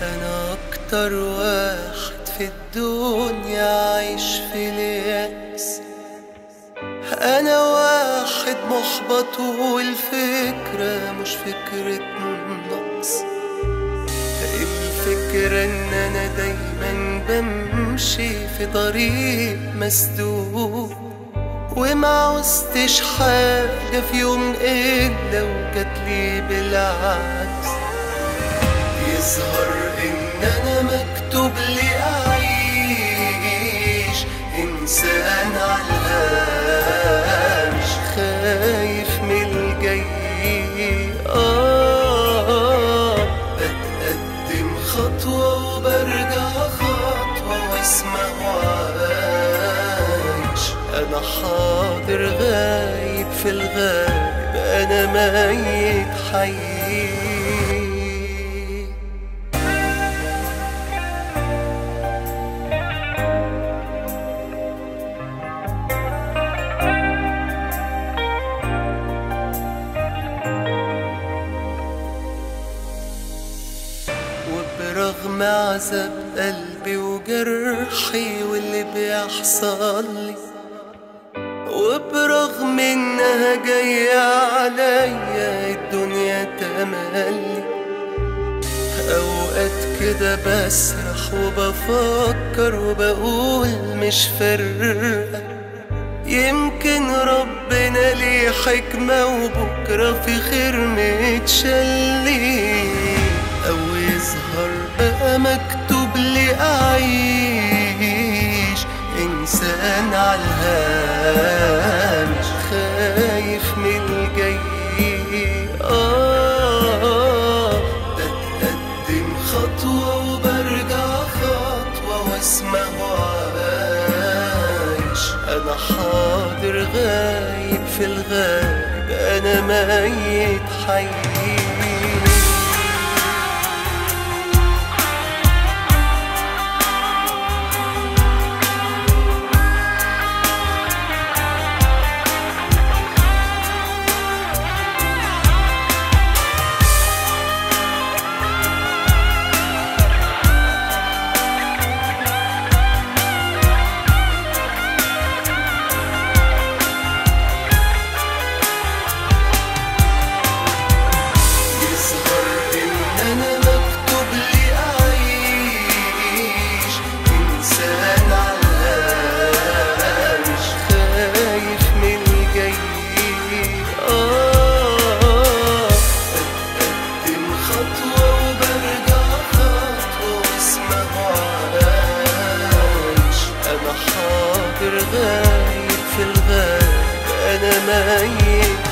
أنا أكتر واحد في الدنيا عايش في اليأس أنا واحد محبط والفكرة مش فكرة نقص الفكرة إن أنا دايما بمشي في طريق مسدود وما عوزتش حاجة في يوم إلا وجاتلي بالعكس يظهر إن أنا مكتوب لي أعيش إنسان عالهامش خايف من الجاي آه بتقدم خطوة وبرجع خطوة واسمه عايش أنا حاضر غايب في الغالب أنا ميت حي وبرغم عذاب قلبي وجرحي واللي بيحصل لي وبرغم انها جاية عليا الدنيا تملي اوقات كده بسرح وبفكر وبقول مش فارقة يمكن ربنا ليه حكمة وبكرة في خير متشلي أو يظهر بقى مكتوب لي أعيش إنسان عالهامش خايف من الجاي آه بتقدم خطوة وبرجع خطوة واسمه عايش أنا حاضر غايب في الغالب أنا ميت حي يظهر إن أنا مكتوب لي أعيش إنسان عالهامش خايف من الجاي آه بتقدم خطوة وبرجع خطوة واسمه عايش أنا حاضر غايب في الغالب أنا ميت